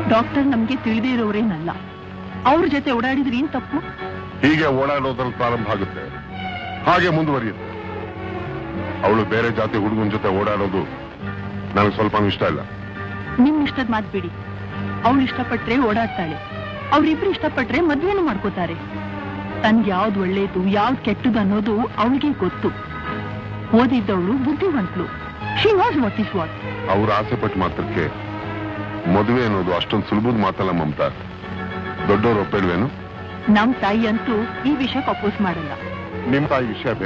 doctor ನಮ್ಗೆ ತಿಳಿದೇ ಇರೋರೇನಲ್ಲ ಅವ್ರ ಜೊತೆ ಓಡಾಡಿದ್ರೆ ಏನ್ ತಪ್ಪು ಹೀಗೆ ಓಡಾಡೋದ್ರಲ್ಲಿ ಪ್ರಾರಂಭ ಆಗುತ್ತೆ ಹಾಗೆ ಮುಂದುವರಿಯುತ್ತೆ ಅವಳು ಬೇರೆ ಜಾತಿ ಹುಡುಗನ ಜೊತೆ ಓಡಾಡೋದು ನನಗೆ ಸ್ವಲ್ಪ ಇಷ್ಟ ಇಲ್ಲ ನಿಮ್ ಇಷ್ಟದ ಮಾತ್ ಬಿಡಿ ಅವಳು ಇಷ್ಟಪಟ್ರೆ ಓಡಾಡ್ತಾಳೆ ಅವ್ರಿಬ್ರು ಇಷ್ಟಪಟ್ರೆ ಮದ್ವೆನೂ ಮಾಡ್ಕೋತಾರೆ ತನ್ಗೆ ಯಾವ್ದು ಒಳ್ಳೇದು ಯಾವ್ದು ಕೆಟ್ಟದು ಅನ್ನೋದು ಅವಳಿಗೆ ಗೊತ್ತು ಓದಿದ್ದವಳು ಬುದ್ಧಿವಂತಳು she was what is what ಅವ್ರ ಆಸೆ ಪಟ್ಟು ಮಾತ್ರಕ್ಕೆ ಮದುವೆ ಅನ್ನೋದು ಅಷ್ಟೊಂದು ಸುಲಭದ ಮಾತಲ್ಲ ಮಮತಾ ದೊಡ್ಡವ್ರು ಒಪ್ಪಿಲ್ವೇನು ನಮ್ ತಾಯಿ ಅಂತೂ ಈ ವಿಷಯಕ್ಕೆ ಅಪೋಸ್ ಮಾಡಲ್ಲ ನಿಮ್ ತಾಯಿ ವಿಷಯ